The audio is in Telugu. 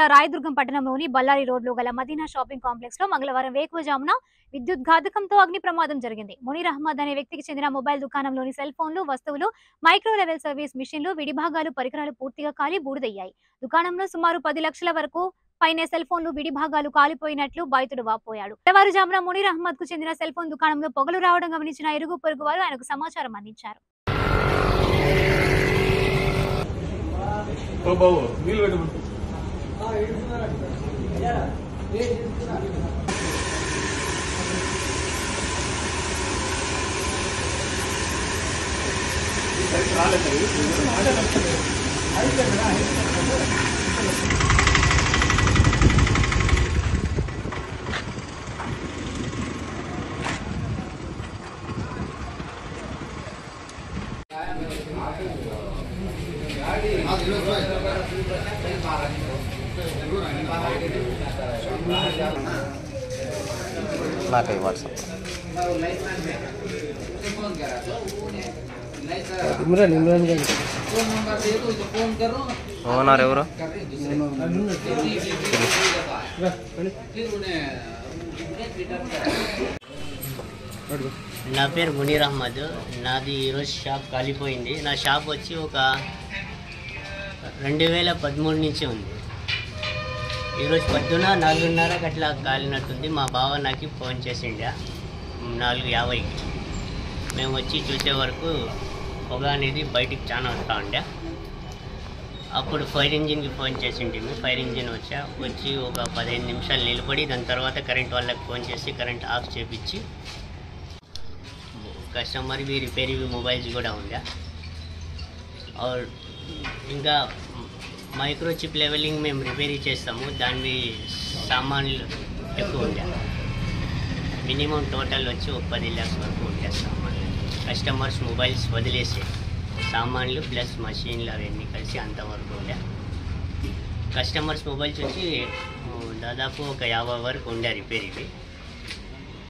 రాయదుర్గం పట్టణంలోని బళ్ళారి రోడ్లో గల మదీనా షాపింగ్ కాంప్లెక్స్ లో మంగళవారం వేకువజామున విద్యుత్ ఘాతకంతో అగ్ని ప్రమాదం జరిగింది మునీర్ అహ్మద్ అనే వ్యక్తికి చెందిన మొబైల్ దుకాణంలోని సెల్ ఫోన్లు వస్తువులు మైక్రో లెవెల్ సర్వీస్ మిషన్లు విడిభాగాలు పరికరాలు పూర్తిగా కాలి బూడిదయ్యాయి దుకాణంలో సుమారు పది లక్షల వరకు పైనే సెల్ ఫోన్లు విడిభాగాలు కాలిపోయినట్లు బాధితుడు వాపోయాడు తెల్లవారుజామున మునీర్ అహ్మద్ కు చెందిన సెల్ ఫోన్ దుకాణంలో పొగలు రావడం గమనించిన ఇరుగు పొరుగు వారు ఆయనకు సమాచారం అందించారు ఓ బాబు నీళ్ళు పెట్టు నాకు వాట్సాప్ इमरान इमरान का ఓనర్ ఎవరు నా పేరు మునీర్ అహ్మద్ నాది ఈరోజు షాప్ కాలిపోయింది నా షాప్ వచ్చి ఒక రెండు వేల పదమూడు నుంచి ఉంది ఈరోజు పొద్దున నాలుగున్నరకు అట్లా కాలినట్టుంది మా బావ నాకు ఫోన్ చేసిండా నాలుగు యాభైకి మేము వచ్చి చూసే వరకు పొగ అనేది బయటికి చాలా వస్తూ ఉండే అప్పుడు ఫైర్ ఇంజిన్కి ఫోన్ చేసిండి ఫైర్ ఇంజిన్ వచ్చా వచ్చి ఒక పదిహేను నిమిషాలు నిలబడి దాని తర్వాత కరెంట్ వాళ్ళకి ఫోన్ చేసి కరెంట్ ఆఫ్ చేపించి కస్టమర్వి రిపేర్వి మొబైల్స్ కూడా ఉందా और ఇంకా మైక్రో చిప్ లెవెలింగ్ మేము రిపేర్ చేస్తాము దానివి సామాన్లు ఎక్కువ ఉండే మినిమం టోటల్ వచ్చి ఒక పది ల్యాక్స్ వరకు ఉండే సామాన్లు కస్టమర్స్ మొబైల్స్ వదిలేసి సామాన్లు ప్లస్ మషిన్లు అవన్నీ కలిసి అంతవరకు ఉండే కస్టమర్స్ మొబైల్స్ వచ్చి ఆ, దాదాపు ఒక యాభై వరకు ఉండే రిపేర్ ఇవి